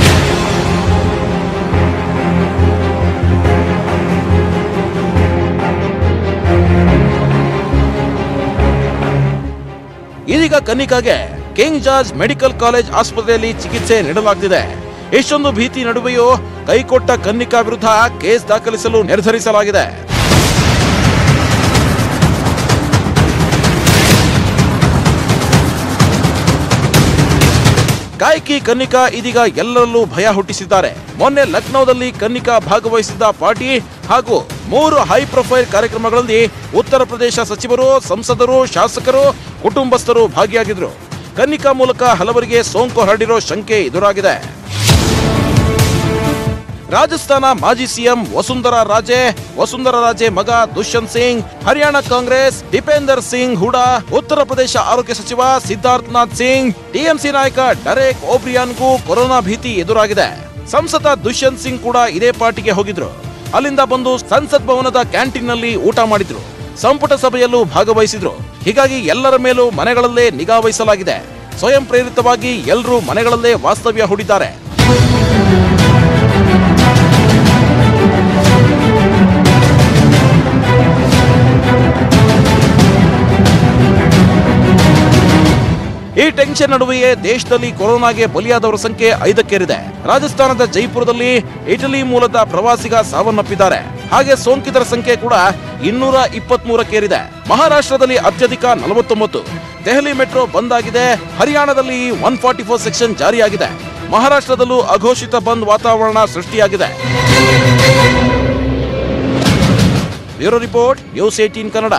ಇದೀಗ ಕನ್ನಿಕಾಗೆ ಕಿಂಗ್ ಜಾರ್ಜ್ ಮೆಡಿಕಲ್ ಕಾಲೇಜ್ ಆಸ್ಪತ್ರೆಯಲ್ಲಿ ಚಿಕಿತ್ಸೆ ನೀಡಲಾಗ್ತಿದೆ ಇಷ್ಟೊಂದು ಭೀತಿ ನಡುವೆಯೂ ಕೈಕೊಟ್ಟ ಕನ್ನಿಕಾ ವಿರುದ್ಧ ಕೇಸ್ ದಾಖಲಿಸಲು ನಿರ್ಧರಿಸಲಾಗಿದೆ ಗಾಯಕಿ ಕನ್ನಿಕಾ ಇದೀಗ ಎಲ್ಲರಲ್ಲೂ ಭಯ ಹುಟ್ಟಿಸಿದ್ದಾರೆ ಮೊನ್ನೆ ಲಕ್ನೋದಲ್ಲಿ ಕನ್ನಿಕಾ ಭಾಗವಹಿಸಿದ್ದ ಪಾರ್ಟಿ ಹಾಗೂ ಮೂರು ಹೈ ಪ್ರೊಫೈಲ್ ಕಾರ್ಯಕ್ರಮಗಳಲ್ಲಿ ಉತ್ತರ ಪ್ರದೇಶ ಸಚಿವರು ಸಂಸದರು ಶಾಸಕರು ಕುಟುಂಬಸ್ಥರು ಭಾಗಿಯಾಗಿದ್ರು ಕನ್ನಿಕಾ ಮೂಲಕ ಹಲವರಿಗೆ ಸೋಂಕು ಹರಡಿರೋ ಶಂಕೆ ಎದುರಾಗಿದೆ ರಾಜಸ್ಥಾನ ಮಾಜಿ ಸಿಎಂ ವಸುಂಧರಾ ರಾಜೆ ವಸುಂಧರಾ ರಾಜೆ ಮಗ ದುಷ್ಯಂತ್ ಸಿಂಗ್ ಹರಿಯಾಣ ಕಾಂಗ್ರೆಸ್ ದೀಪೇಂದರ್ ಸಿಂಗ್ ಹೂಡಾ ಉತ್ತರ ಪ್ರದೇಶ ಆರೋಗ್ಯ ಸಚಿವ ಸಿದ್ಧಾರ್ಥ್ ನಾಥ್ ಸಿಂಗ್ ಟಿಎಂಸಿ ನಾಯಕ ಡರೆಕ್ ಓಬ್ರಿಯಾನ್ಗೂ ಕೊರೋನಾ ಭೀತಿ ಎದುರಾಗಿದೆ ಸಂಸದ ದುಷ್ಯಂತ್ ಸಿಂಗ್ ಕೂಡ ಇದೇ ಪಾರ್ಟಿಗೆ ಹೋಗಿದ್ರು ಅಲ್ಲಿಂದ ಬಂದು ಸಂಸತ್ ಭವನದ ಕ್ಯಾಂಟೀನ್ನಲ್ಲಿ ಊಟ ಮಾಡಿದ್ರು ಸಂಪುಟ ಸಭೆಯಲ್ಲೂ ಭಾಗವಹಿಸಿದ್ರು ಹೀಗಾಗಿ ಎಲ್ಲರ ಮೇಲೂ ಮನೆಗಳಲ್ಲೇ ನಿಗಾ ವಹಿಸಲಾಗಿದೆ ಸ್ವಯಂ ಪ್ರೇರಿತವಾಗಿ ಎಲ್ಲರೂ ಮನೆಗಳಲ್ಲೇ ವಾಸ್ತವ್ಯ ಹೂಡಿದ್ದಾರೆ ಈ ಟೆನ್ಷನ್ ನಡುವೆಯೇ ದೇಶದಲ್ಲಿ ಕೊರೋನಾಗೆ ಬಲಿಯಾದವರ ಸಂಖ್ಯೆ ಐದಕ್ಕೇರಿದೆ ರಾಜಸ್ಥಾನದ ಜೈಪುರದಲ್ಲಿ ಇಟಲಿ ಮೂಲದ ಪ್ರವಾಸಿಗ ಸಾವನ್ನಪ್ಪಿದ್ದಾರೆ ಹಾಗೆ ಸೋಂಕಿತರ ಸಂಖ್ಯೆ ಕೂಡ ಇನ್ನೂರ ಇಪ್ಪತ್ಮೂರಕ್ಕೇರಿದೆ ಮಹಾರಾಷ್ಟ್ರದಲ್ಲಿ ಅತ್ಯಧಿಕ ನಲವತ್ತೊಂಬತ್ತು ದೆಹಲಿ ಮೆಟ್ರೋ ಬಂದ್ ಆಗಿದೆ ಹರಿಯಾಣದಲ್ಲಿ ಒನ್ ಫಾರ್ಟಿ ಫೋರ್ ಸೆಕ್ಷನ್ ಜಾರಿಯಾಗಿದೆ ಮಹಾರಾಷ್ಟ್ರದಲ್ಲೂ ಅಘೋಷಿತ ಬಂದ್ ವಾತಾವರಣ ಸೃಷ್ಟಿಯಾಗಿದೆ bureau report news eighteen Kannada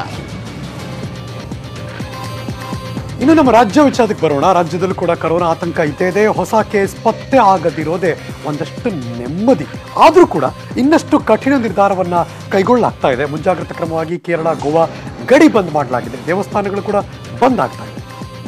ಇನ್ನು ನಮ್ಮ ರಾಜ್ಯ ವಿಚಾರಕ್ಕೆ ಬರೋಣ ರಾಜ್ಯದಲ್ಲೂ ಕೂಡ ಕರೋನಾ ಆತಂಕ ಇದ್ದೇ ಇದೆ ಹೊಸ ಕೇಸ್ ಪತ್ತೆ ಆಗದಿರೋದೇ ಒಂದಷ್ಟು ನೆಮ್ಮದಿ ಆದರೂ ಕೂಡ ಇನ್ನಷ್ಟು ಕಠಿಣ ನಿರ್ಧಾರವನ್ನ ಕೈಗೊಳ್ಳಲಾಗ್ತಾ ಇದೆ ಮುಂಜಾಗ್ರತಾ ಕ್ರಮವಾಗಿ ಕೇರಳ ಗೋವಾ ಗಡಿ ಬಂದ್ ಮಾಡಲಾಗಿದೆ ದೇವಸ್ಥಾನಗಳು ಕೂಡ ಬಂದ್ ಆಗ್ತಾ ಇದೆ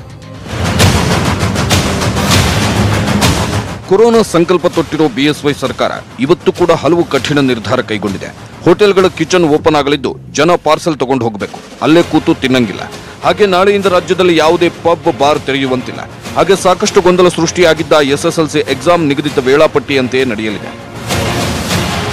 ಕೊರೋನಾ ಸಂಕಲ್ಪ ತೊಟ್ಟಿರೋ ಬಿಎಸ್ವೈ ಸರ್ಕಾರ ಇವತ್ತು ಕೂಡ ಹಲವು ಕಠಿಣ ನಿರ್ಧಾರ ಕೈಗೊಂಡಿದೆ ಹೋಟೆಲ್ಗಳ ಕಿಚನ್ ಓಪನ್ ಆಗಲಿದ್ದು ಜನ ಪಾರ್ಸಲ್ ತಗೊಂಡು ಹೋಗಬೇಕು ಅಲ್ಲೇ ಕೂತು ತಿನ್ನಂಗಿಲ್ಲ ಹಾಗೆ ನಾಳೆಯಿಂದ ರಾಜ್ಯದಲ್ಲಿ ಯಾವುದೇ ಪಬ್ ಬಾರ್ ತೆರೆಯುವಂತಿಲ್ಲ ಹಾಗೆ ಸಾಕಷ್ಟು ಗೊಂದಲ ಸೃಷ್ಟಿಯಾಗಿದ್ದ ಎಸ್ಎಸ್ಎಲ್ಸಿ ಎಕ್ಸಾಮ್ ನಿಗದಿತ ವೇಳಾಪಟ್ಟಿಯಂತೆ ನಡೆಯಲಿದೆ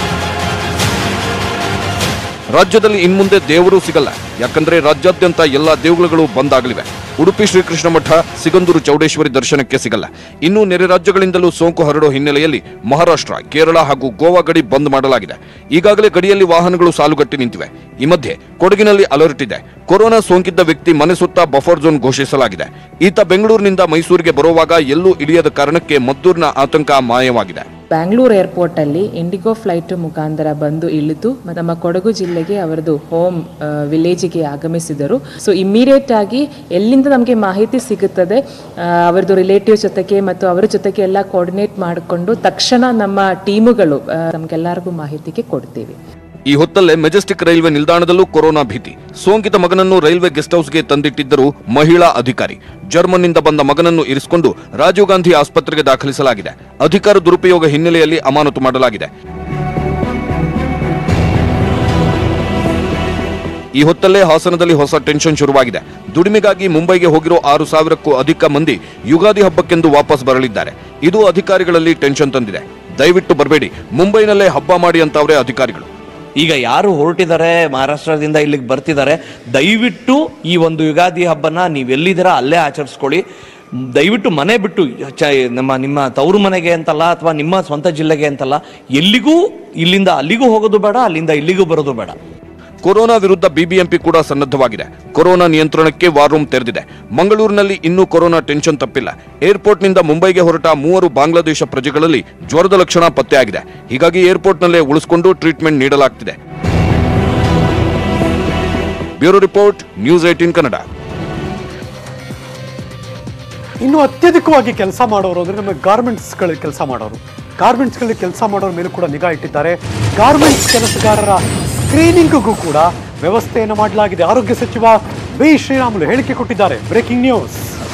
ರಾಜ್ಯದಲ್ಲಿ ಇನ್ಮುಂದೆ ದೇವರು ಸಿಗಲ್ಲ ಯಾಕಂದ್ರೆ ರಾಜ್ಯಾದ್ಯಂತ ಎಲ್ಲಾ ದೇಗುಲಗಳು ಬಂದ್ ಆಗಲಿವೆ ಉಡುಪಿ ಶ್ರೀಕೃಷ್ಣ ಮಠ ಸಿಗಂದೂರು ಚೌಡೇಶ್ವರಿ ದರ್ಶನಕ್ಕೆ ಸಿಗಲ್ಲ ಇನ್ನು ನೆರೆ ರಾಜ್ಯಗಳಿಂದಲೂ ಸೋಂಕು ಹರಡೋ ಹಿನ್ನೆಲೆಯಲ್ಲಿ ಮಹಾರಾಷ್ಟ್ರ ಕೇರಳ ಹಾಗೂ ಗೋವಾ ಗಡಿ ಬಂದ್ ಮಾಡಲಾಗಿದೆ ಈಗಾಗಲೇ ಗಡಿಯಲ್ಲಿ ವಾಹನಗಳು ಸಾಲುಗಟ್ಟಿ ನಿಂತಿವೆ ಈ ಮಧ್ಯೆ ಕೊಡಗಿನಲ್ಲಿ ಅಲರ್ಟ್ ಇದೆ ಕೊರೋನಾ ಸೋಂಕಿದ್ದ ವ್ಯಕ್ತಿ ಮನೆ ಸುತ್ತ ಬಫರ್ ಝೋನ್ ಘೋಷಿಸಲಾಗಿದೆ ಈತ ಬೆಂಗಳೂರಿನಿಂದ ಮೈಸೂರಿಗೆ ಬರುವಾಗ ಎಲ್ಲೂ ಇಳಿಯದ ಕಾರಣಕ್ಕೆ ಮದ್ದೂರಿನ ಆತಂಕ ಮಾಯವಾಗಿದೆ ಬ್ಯಾಂಗ್ಳೂರ್ ಏರ್ಪೋರ್ಟ್ ಅಲ್ಲಿ ಇಂಡಿಗೋ ಫ್ಲೈಟ್ ಮುಖಾಂತರ ಬಂದು ಇಳಿದು ಮ- ನಮ್ಮ ಕೊಡಗು ಜಿಲ್ಲೆಗೆ ಅವರದು ಹೋಮ್ ವಿಲೇಜಿಗೆ ಆಗಮಿಸಿದರು ಸೊ ಇಮಿಡಿಯೇಟ್ ಆಗಿ ಎಲ್ಲಿಂದ ನಮಗೆ ಮಾಹಿತಿ ಸಿಗುತ್ತದೆ ಆ, ಅವರದು ರಿಲೇಟಿವ್ ಜೊತೆಗೆ ಮತ್ತು ಅವರ ಜೊತೆಗೆ ಎಲ್ಲ ಕೋರ್ಡಿನೇಟ್ ಮಾಡಿಕೊಂಡು ತಕ್ಷಣ ನಮ್ಮ ಟೀಮುಗಳು ಆ, ನಮ್ಗೆಲ್ಲರಿಗೂ ಮಾಹಿತಿಗೆ ಕೊಡ್ತೀವಿ ಈ ಹೊತ್ತಲ್ಲೇ ಮೆಜೆಸ್ಟಿಕ್ ರೈಲ್ವೆ ನಿಲ್ದಾಣದಲ್ಲೂ ಕೊರೋನಾ ಭೀತಿ ಸೋಂಕಿತ ಮಗನನ್ನು ರೈಲ್ವೆ ಗೆಸ್ಟ್ ಹೌಸ್ಗೆ ತಂದಿಟ್ಟಿದ್ದರು ಮಹಿಳಾ ಅಧಿಕಾರಿ ಜರ್ಮನ್ನಿಂದ ಬಂದ ಮಗನನ್ನು ಇರಿಸಿಕೊಂಡು ರಾಜೀವ್ ಗಾಂಧಿ ಆಸ್ಪತ್ರೆಗೆ ದಾಖಲಿಸಲಾಗಿದೆ ಅಧಿಕಾರ ದುರುಪಯೋಗ ಹಿನ್ನೆಲೆಯಲ್ಲಿ ಅಮಾನತು ಮಾಡಲಾಗಿದೆ ಈ ಹೊತ್ತಲ್ಲೇ ಹಾಸನದಲ್ಲಿ ಹೊಸ ಟೆನ್ಷನ್ ಶುರುವಾಗಿದೆ ದುಡಿಮೆಗಾಗಿ ಮುಂಬೈಗೆ ಹೋಗಿರೋ ಆರು ಸಾವಿರಕ್ಕೂ ಅಧಿಕ ಮಂದಿ ಯುಗಾದಿ ಹಬ್ಬಕ್ಕೆಂದು ವಾಪಸ್ ಬರಲಿದ್ದಾರೆ ಇದು ಅಧಿಕಾರಿಗಳಲ್ಲಿ ಟೆನ್ಷನ್ ತಂದಿದೆ ದಯವಿಟ್ಟು ಬರಬೇಡಿ ಮುಂಬೈನಲ್ಲೇ ಹಬ್ಬ ಮಾಡಿ ಅಂತವ್ರೆ ಅಧಿಕಾರಿಗಳು ಈಗ ಯಾರು ಹೊರಟಿದ್ದಾರೆ ಮಹಾರಾಷ್ಟ್ರದಿಂದ ಇಲ್ಲಿಗೆ ಬರ್ತಿದ್ದಾರೆ ದಯವಿಟ್ಟು ಈ ಒಂದು ಯುಗಾದಿ ಹಬ್ಬನ ನೀವೆಲ್ಲಿದ್ದೀರಾ ಅಲ್ಲೇ ಆಚರಿಸ್ಕೊಳ್ಳಿ ದಯವಿಟ್ಟು ಮನೆ ಬಿಟ್ಟು ಚ- ನಮ್ಮ ನಿಮ್ಮ ತವರು ಮನೆಗೆ ಅಂತಲ್ಲ ಅಥವಾ ನಿಮ್ಮ ಸ್ವಂತ ಜಿಲ್ಲೆಗೆ ಅಂತಲ್ಲ ಎಲ್ಲಿಗೂ ಇಲ್ಲಿಂದ ಅಲ್ಲಿಗೂ ಹೋಗೋದು ಬೇಡ ಅಲ್ಲಿಂದ ಇಲ್ಲಿಗೂ ಬರೋದು ಬೇಡ ಕೊರೋನಾ ವಿರುದ್ಧ ಬಿಬಿಎಂಪಿ ಕೂಡ ಸನ್ನದ್ಧವಾಗಿದೆ ಕೊರೋನಾ ನಿಯಂತ್ರಣಕ್ಕೆ ವಾರ್ ರೂಮ್ ತೆರೆದಿದೆ ಮಂಗಳೂರಿನಲ್ಲಿ ಇನ್ನೂ ಕೊರೋನಾ ಟೆನ್ಷನ್ ತಪ್ಪಿಲ್ಲ ಏರ್ಪೋರ್ಟ್ನಿಂದ ಮುಂಬೈಗೆ ಹೊರಟ ಮೂವರು ಬಾಂಗ್ಲಾದೇಶ ಪ್ರಜೆಗಳಲ್ಲಿ ಜ್ವರದ ಲಕ್ಷಣ ಪತ್ತೆಯಾಗಿದೆ ಹೀಗಾಗಿ ಏರ್ಪೋರ್ಟ್ನಲ್ಲೇ ಉಳಿಸಿಕೊಂಡು ಟ್ರೀಟ್ಮೆಂಟ್ ನೀಡಲಾಗ್ತಿದೆ bureau report news eighteen Kannada ಇನ್ನು ಅತ್ಯಧಿಕವಾಗಿ ಕೆಲಸ ಮಾಡೋರು ಅಂದರೆ ನಮ್ಮ ಗಾರ್ಮೆಂಟ್ಸ್ಗಳಲ್ಲಿ ಕೆಲಸ ಮಾಡೋರು ಗಾರ್ಮೆಂಟ್ಸ್ಗಳಲ್ಲಿ ಕೆಲಸ ಮಾಡೋರ ಮೇಲೂ ಕೂಡ ನಿಗಾ ಇಟ್ಟಿದ್ದಾರೆ ಗಾರ್ಮೆಂಟ್ಸ್ ಕೆಲಸಗಾರರ ಸ್ಕ್ರೀನಿಂಗ್ಗೂ ಕೂಡ ವ್ಯವಸ್ಥೆಯನ್ನು ಮಾಡಲಾಗಿದೆ ಆರೋಗ್ಯ ಸಚಿವ ಬಿ ಶ್ರೀರಾಮುಲು ಹೇಳಿಕೆ ಕೊಟ್ಟಿದ್ದಾರೆ ಬ್ರೇಕಿಂಗ್ ನ್ಯೂಸ್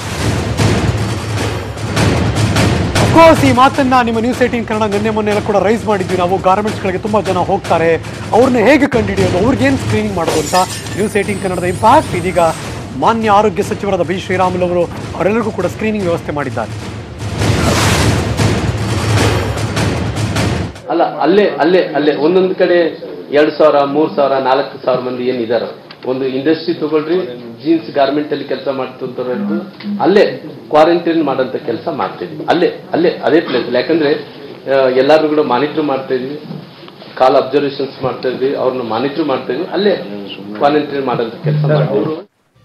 ಅಫ್ಕೋರ್ಸ್ ಈ ಮಾತನ್ನ ನಿಮ್ಮ ನ್ಯೂಸ್ ಏಟೀನ್ ಕನ್ನಡ ನಿನ್ನೆ ಮೊನ್ನೆ ಎಲ್ಲ ಕೂಡ ರೈಸ್ ಮಾಡಿದ್ವಿ ನಾವು ಗಾರ್ಮೆಂಟ್ಸ್ಗಳಿಗೆ ತುಂಬ ಜನ ಹೋಗ್ತಾರೆ ಅವ್ರನ್ನ ಹೇಗೆ ಕಂಡುಹಿಡಿಯೋದು ಅವ್ರಿಗೇನು ಸ್ಕ್ರೀನಿಂಗ್ ಮಾಡೋದು ಅಂತ ನ್ಯೂಸ್ ಏಟೀನ್ ಕನ್ನಡದ ಇಂಪ್ಯಾಕ್ಟ್ ಇದೀಗ ಮಾನ್ಯ ಆರೋಗ್ಯ ಸಚಿವರಾದ ಬಿ ಶ್ರೀರಾಮುಲು ಅವರು ಅವರೆಲ್ಲರಿಗೂ ಕೂಡ ಸ್ಕ್ರೀನಿಂಗ್ ವ್ಯವಸ್ಥೆ ಮಾಡಿದ್ದಾರೆ ಅಲ್ಲ ಅಲ್ಲೇ ಅಲ್ಲೇ ಅಲ್ಲೇ ಒಂದೊಂದು ಕಡೆ ಎರಡ್ ಸಾವಿರ ಮೂರ್ ಸಾವಿರ ನಾಲ್ಕು ಸಾವಿರ ಮಂದಿ ಏನ್ ಇದಾರ ಒಂದು ಇಂಡಸ್ಟ್ರಿ ತಗೊಳ್ರಿ ಜೀನ್ಸ್ ಗಾರ್ಮೆಂಟ್ ಅಲ್ಲಿ ಕೆಲಸ ಮಾಡ್ತಿರ್ತಾರದ್ದು ಅಲ್ಲೇ ಕ್ವಾರಂಟೈನ್ ಮಾಡೋಂಥ ಕೆಲಸ ಮಾಡ್ತಿದ್ವಿ ಅಲ್ಲೇ ಅಲ್ಲೇ ಅದೇ ಪ್ಲೇಸ್ ಯಾಕಂದ್ರೆ ಆ, ಎಲ್ಲಾರು ಕೂಡ ಮಾನಿಟರ್ ಮಾಡ್ತಾ ಇದ್ವಿ ಕಾಲ್ ಅಬ್ಸರ್ವೇಷನ್ಸ್ ಮಾಡ್ತಾ ಇದ್ವಿ ಅವ್ರನ್ನ ಮಾನಿಟರ್ ಮಾಡ್ತಾ ಇದ್ವಿ ಅಲ್ಲೇ ಕ್ವಾರಂಟೈನ್ ಮಾಡೋಂಥ ಕೆಲಸ ಮಾಡ್ತೀವಿ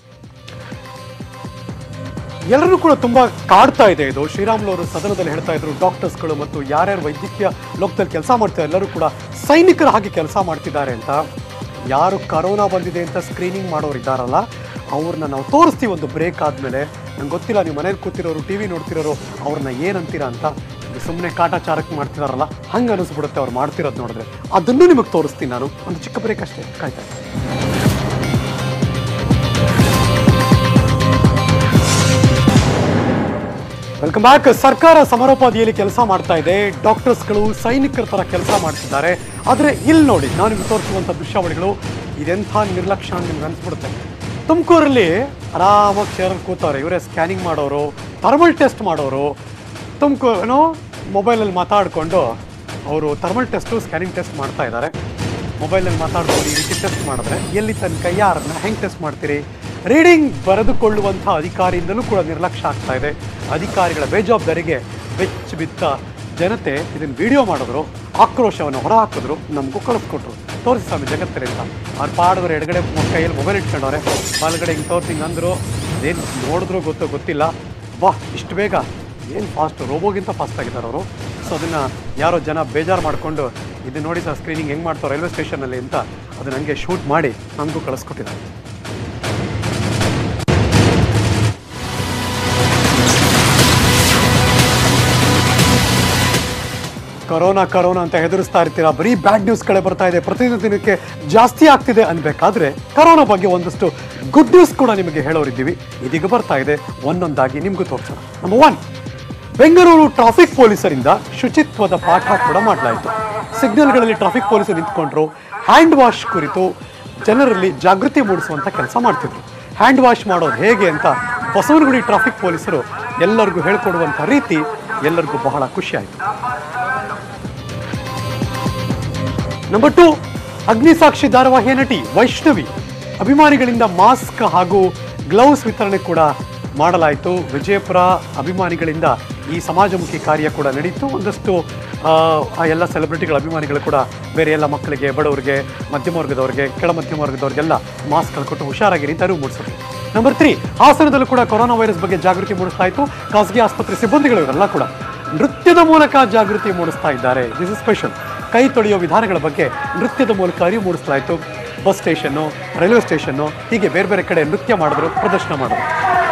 ಎಲ್ಲರೂ ಕೂಡ ತುಂಬಾ ಕಾಡ್ತಾ ಇದೆ ಇದು ಶ್ರೀರಾಮುಲು ಅವರು ಸದನದಲ್ಲಿ ಹೇಳ್ತಾ ಇದ್ರು ಡಾಕ್ಟರ್ಸ್ಗಳು ಮತ್ತು ಯಾರ್ಯಾರು ವೈದ್ಯಕೀಯ ಲೋಕದಲ್ಲಿ ಕೆಲಸ ಮಾಡ್ತಾರೆ ಎಲ್ಲರೂ ಕೂಡ ಸೈನಿಕರ ಹಾಗೆ ಕೆಲಸ ಮಾಡ್ತಿದ್ದಾರೆ ಅಂತ ಯಾರು ಕರೋನಾ ಬಂದಿದೆ ಅಂತ ಸ್ಕ್ರೀನಿಂಗ್ ಮಾಡೋರು ಇದ್ದಾರಲ್ಲ ಅವ್ರನ್ನ ನಾವು ತೋರಿಸ್ತೀವಿ ಒಂದು ಬ್ರೇಕ್ ಆದಮೇಲೆ ನಂಗೆ ಗೊತ್ತಿಲ್ಲ ನೀವು ಮನೇಲಿ ಕೂತಿರೋರು ಟಿ ವಿ ನೋಡ್ತಿರೋರು ಅವ್ರನ್ನ ಏನಂತೀರಾ ಅಂತ ಸುಮ್ಮನೆ ಕಾಟಾಚಾರಕ್ಕೆ ಮಾಡ್ತಿದಾರಲ್ಲ ಹಂಗೆ ಅನಿಸ್ಬಿಡುತ್ತೆ ಅವ್ರು ಮಾಡ್ತಿರೋದು ನೋಡಿದ್ರೆ ಅದನ್ನು ನಿಮಗೆ ತೋರಿಸ್ತೀನಿ ನಾನು ಒಂದು ಚಿಕ್ಕ ಬ್ರೇಕ್ ಅಷ್ಟೇ ಕಾಯ್ತಾ ಇರಿ. ವೆಲ್ಕಮ್ ಬ್ಯಾಕ್ ಸರ್ಕಾರ ಸಮರೋಪಾದಿಯಲ್ಲಿ ಕೆಲಸ ಮಾಡ್ತಾ ಇದೆ ಡಾಕ್ಟರ್ಸ್ಗಳು ಸೈನಿಕರ ತರ ಕೆಲಸ ಮಾಡ್ತಿದ್ದಾರೆ ಆದರೆ ಇಲ್ಲಿ ನೋಡಿ ನಾನು ನಿಮ್ಗೆ ತೋರಿಸುವಂಥ ದೃಶ್ಯಾವಳಿಗಳು ಇದೆಂಥ ನಿರ್ಲಕ್ಷ್ಯ ಅಂತ ನಿಮ್ಗೆ ಅನ್ಸ್ಬಿಡುತ್ತೆ ತುಮಕೂರಲ್ಲಿ ಆರಾಮಾಗಿ ಚೇರಲ್ಲಿ ಕೂತವ್ರೆ ಇವರೇ ಸ್ಕ್ಯಾನಿಂಗ್ ಮಾಡೋರು ಥರ್ಮಲ್ ಟೆಸ್ಟ್ ಮಾಡೋರು ತುಮಕೂರು ಏನೋ ಮೊಬೈಲಲ್ಲಿ ಮಾತಾಡಿಕೊಂಡು ಅವರು ಥರ್ಮಲ್ ಟೆಸ್ಟು ಸ್ಕ್ಯಾನಿಂಗ್ ಟೆಸ್ಟ್ ಮಾಡ್ತಾ ಇದ್ದಾರೆ ಮೊಬೈಲಲ್ಲಿ ಮಾತಾಡ್ಕೊಂಡು ಈ ರೀತಿ ಟೆಸ್ಟ್ ಮಾಡಿದ್ರೆ ಎಲ್ಲಿ ತನಕ ಯಾರನ್ನ ಹೆಂಗೆ ಟೆಸ್ಟ್ ಮಾಡ್ತೀರಿ ರೀಡಿಂಗ್ ಬರೆದುಕೊಳ್ಳುವಂಥ ಅಧಿಕಾರಿಯಿಂದಲೂ ಕೂಡ ನಿರ್ಲಕ್ಷ್ಯ ಆಗ್ತಾ ಇದೆ ಅಧಿಕಾರಿಗಳ ಬೇಜವಾಬ್ದಾರಿಗೆ ಬೆಚ್ಚ ಬಿದ್ದ ಜನತೆ ಇದನ್ನು ವಿಡಿಯೋ ಮಾಡಿದ್ರು ಆಕ್ರೋಶವನ್ನು ಹೊರಹಾಕಿದ್ರು ನಮಗೂ ಕಳಿಸ್ಕೊಟ್ರು ತೋರಿಸಿ ಸ್ವಾಮಿ ಜಗತ್ತಲ್ಲಿ ಅಂತ ಅವ್ರು ಪಾಡಿದ್ರೆ ಎಡಗಡೆ ಮೊ- ಕೈಯಲ್ಲಿ ಮೊಬೈಲ್ ಇಟ್ಕೊಂಡವ್ರೆ ಬಲಗಡೆ ಹಿಂಗೆ ತೋರಿಸಿ ಹಿಂಗೆ ಅಂದರು ಅದೇನು ನೋಡಿದ್ರು ಗೊತ್ತೋ ಗೊತ್ತಿಲ್ಲ ವಾ ಇಷ್ಟು ಬೇಗ ಏನು ಫಾಸ್ಟ್ ರೋಬೋಗಿಂತ ಫಾಸ್ಟ್ ಆಗಿದ್ದಾರೆ ಅವರು ಸೊ ಅದನ್ನು ಯಾರೋ ಜನ ಬೇಜಾರು ಮಾಡಿಕೊಂಡು ಇದು ನೋಡಿ ಸರ್ ಸ್ಕ್ರೀನಿಂಗ್ ಹೆಂಗೆ ಮಾಡ್ತಾರೆ ರೈಲ್ವೆ ಸ್ಟೇಷನಲ್ಲಿ ಅಂತ ಅದನ್ನ ಹಂಗೆ ಶೂಟ್ ಮಾಡಿ ನಮಗೂ ಕಳಿಸ್ಕೊಟ್ಟಿದ್ದಾರೆ ಕರೋನಾ ಕರೋನಾ ಅಂತ ಹೆದರಿಸ್ತಾ ಇರ್ತೀರಾ ಬರೀ ಬ್ಯಾಡ್ ನ್ಯೂಸ್ ಕಡೆ ಬರ್ತಾ ಇದೆ ಪ್ರತಿದಿನ ದಿನಕ್ಕೆ ಜಾಸ್ತಿ ಆಗ್ತಿದೆ ಅನ್ಬೇಕಾದ್ರೆ ಕರೋನಾ ಬಗ್ಗೆ ಒಂದಷ್ಟು ಗುಡ್ ನ್ಯೂಸ್ ಕೂಡ ನಿಮಗೆ ಹೇಳೋರಿದ್ದೀವಿ ಇದೀಗ ಬರ್ತಾ ಇದೆ ಒಂದೊಂದಾಗಿ ನಿಮಗೂ ತೋರಿಸೋಣ ನಂಬರ್ ಒನ್ ಬೆಂಗಳೂರು ಟ್ರಾಫಿಕ್ ಪೊಲೀಸರಿಂದ ಶುಚಿತ್ವದ ಪಾಠ ಕೂಡ ಮಾಡಲಾಯಿತು ಸಿಗ್ನಲ್ಗಳಲ್ಲಿ ಟ್ರಾಫಿಕ್ ಪೊಲೀಸರು ನಿಂತ್ಕೊಂಡ್ರು ಹ್ಯಾಂಡ್ ವಾಶ್ ಕುರಿತು ಜನರಲ್ಲಿ ಜಾಗೃತಿ ಮೂಡಿಸುವಂಥ ಕೆಲಸ ಮಾಡ್ತಿದ್ರು ಹ್ಯಾಂಡ್ ವಾಶ್ ಮಾಡೋದು ಹೇಗೆ ಅಂತ ಬಸವನಗುಡಿ ಟ್ರಾಫಿಕ್ ಪೊಲೀಸರು ಎಲ್ಲರಿಗೂ ಹೇಳ್ಕೊಡುವಂಥ ರೀತಿ ಎಲ್ಲರಿಗೂ ಬಹಳ ಖುಷಿ ಆಯಿತು ನಂಬರ್ ಟು ಅಗ್ನಿಸಾಕ್ಷಿ ಧಾರಾವಾಹಿಯ ನಟಿ ವೈಷ್ಣವಿ ಅಭಿಮಾನಿಗಳಿಂದ ಮಾಸ್ಕ್ ಹಾಗೂ ಗ್ಲೌಸ್ ವಿತರಣೆ ಕೂಡ ಮಾಡಲಾಯಿತು ವಿಜಯಪುರ ಅಭಿಮಾನಿಗಳಿಂದ ಈ ಸಮಾಜಮುಖಿ ಕಾರ್ಯ ಕೂಡ ನಡೀತು ಒಂದಷ್ಟು ಆ, ಆ ಎಲ್ಲ ಸೆಲೆಬ್ರಿಟಿಗಳ ಅಭಿಮಾನಿಗಳು ಕೂಡ ಬೇರೆ ಎಲ್ಲ ಮಕ್ಕಳಿಗೆ ಬಡವರಿಗೆ ಮಧ್ಯಮ ವರ್ಗದವರಿಗೆ ಕೆಳ ಮಧ್ಯಮ ವರ್ಗದವರಿಗೆಲ್ಲ ಮಾಸ್ಕ್ಗಳು ಕೊಟ್ಟು ಹುಷಾರಾಗಿರಿ ಅಂತ ಅರಿವು ಮೂಡಿಸಿದ್ರು ನಂಬರ್ ತ್ರೀ ಹಾಸನದಲ್ಲೂ ಕೂಡ ಕೊರೋನಾ ವೈರಸ್ ಬಗ್ಗೆ ಜಾಗೃತಿ ಮೂಡಿಸ್ತಾ ಇತ್ತು ಖಾಸಗಿ ಆಸ್ಪತ್ರೆ ಸಿಬ್ಬಂದಿಗಳು ಇವರೆಲ್ಲ ಕೂಡ ನೃತ್ಯದ ಮೂಲಕ ಜಾಗೃತಿ ಮೂಡಿಸ್ತಾ ಇದ್ದಾರೆ ದಿಸ್ ಇಸ್ ಸ್ಪೆಷಲ್ ಕೈ ತೊಳೆಯೋ ವಿಧಾನಗಳ ಬಗ್ಗೆ ನೃತ್ಯದ ಮೂಲಕ ಅರಿವು ಮೂಡಿಸ್ತಾ ಇತ್ತು ಬಸ್ ಸ್ಟೇಷನ್ನು ರೈಲ್ವೆ ಸ್ಟೇಷನ್ನು ಹೀಗೆ ಬೇರೆ ಬೇರೆ ಕಡೆ ನೃತ್ಯ ಮಾಡಿದ್ರು ಪ್ರದರ್ಶನ ಮಾಡಿದ್ರು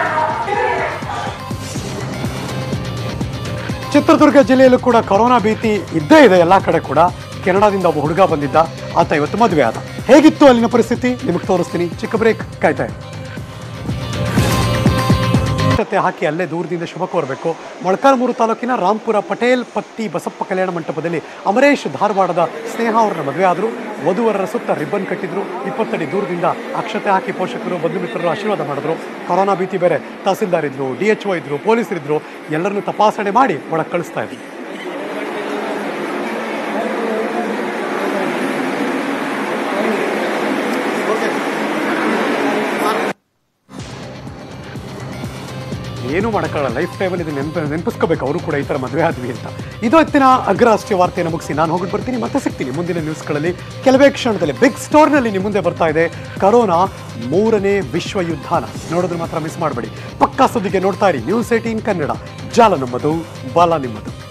ಚಿತ್ರದುರ್ಗ ಜಿಲ್ಲೆಯಲ್ಲೂ ಕೂಡ ಕೊರೋನಾ ಭೀತಿ ಇದ್ದೇ ಇದೆ ಎಲ್ಲ ಕಡೆ ಕೂಡ ಕೆನಡಾದಿಂದ ಒಬ್ಬ ಹುಡುಗ ಬಂದಿದ್ದ ಆತ ಇವತ್ತು ಮದುವೆ ಆದ ಹೇಗಿತ್ತು ಅಲ್ಲಿನ ಪರಿಸ್ಥಿತಿ ನಿಮಗೆ ತೋರಿಸ್ತೀನಿ ಚಿಕ್ಕ ಬ್ರೇಕ್ ಕಾಯ್ತಾ ಇರಿ. ಅಕ್ಷತೆ ಹಾಕಿ ಅಲ್ಲೇ ದೂರದಿಂದ ಶುಭ ಕೋರಬೇಕು ಮೊಳಕಾಲ್ಮೂರು ತಾಲೂಕಿನ ರಾಂಪುರ ಪಟೇಲ್ ಪತ್ತಿ ಬಸಪ್ಪ ಕಲ್ಯಾಣ ಮಂಟಪದಲ್ಲಿ ಅಮರೇಶ್ ಧಾರವಾಡದ ಸ್ನೇಹ ಅವ್ರನ್ನ ಮದುವೆ ಆದರು ವಧುವರರ ಸುತ್ತ ರಿಬ್ಬನ್ ಕಟ್ಟಿದ್ರು ಇಪ್ಪತ್ತಡಿ ದೂರದಿಂದ ಅಕ್ಷತೆ ಹಾಕಿ ಪೋಷಕರು ಬಂಧು ಮಿತ್ರರು ಆಶೀರ್ವಾದ ಮಾಡಿದ್ರು ಕೊರೋನಾ ಭೀತಿ ಬೇರೆ ತಹಸೀಲ್ದಾರ್ ಇದ್ರು ಡಿ ಎಚ್ ಒ ಇದ್ರು ಪೊಲೀಸರಿದ್ರು ಎಲ್ಲರನ್ನೂ ತಪಾಸಣೆ ಮಾಡಿ ಒಳಗೆ ಕಳಿಸ್ತಾ ಇದ್ರು ಏನು ಮಾಡೋಕ್ಕಾಗಲ್ಲ ಲೈಫ್ ಟೈಮಲ್ಲಿ ಇದು ನೆನಪು ನೆನಪಿಸ್ಕೋಬೇಕು ಅವರು ಕೂಡ ಈ ಥರ ಮದುವೆ ಆದ್ವಿ ಅಂತ ಇದು ಹೊತ್ತಿನ ಅಗ್ರರಾಷ್ಟ್ರೀಯ ವಾರ್ತೆಯನ್ನು ಮುಗಿಸಿ ನಾನು ಹೋಗ್ಬಿಟ್ಟು ಬರ್ತೀನಿ ಮತ್ತೆ ಸಿಗ್ತೀನಿ ಮುಂದಿನ ನ್ಯೂಸ್ಗಳಲ್ಲಿ ಕೆಲವೇ ಕ್ಷಣದಲ್ಲಿ ಬಿಗ್ ಸ್ಟೋರ್ನಲ್ಲಿ ನಿಮ್ಮ ಮುಂದೆ ಬರ್ತಾ ಇದೆ ಕರೋನಾ ಮೂರನೇ ವಿಶ್ವ ಯುದ್ಧಾನ ನೋಡೋದು ಮಾತ್ರ ಮಿಸ್ ಮಾಡಬೇಡಿ ಪಕ್ಕಾ ಸುದ್ದಿಗೆ ನೋಡ್ತಾ ಇರಿ ನ್ಯೂಸ್ ಏಟೀನ್ ಕನ್ನಡ ಜಾಲ ನಮ್ಮದು ಬಾಲ ನಿಮ್ಮದು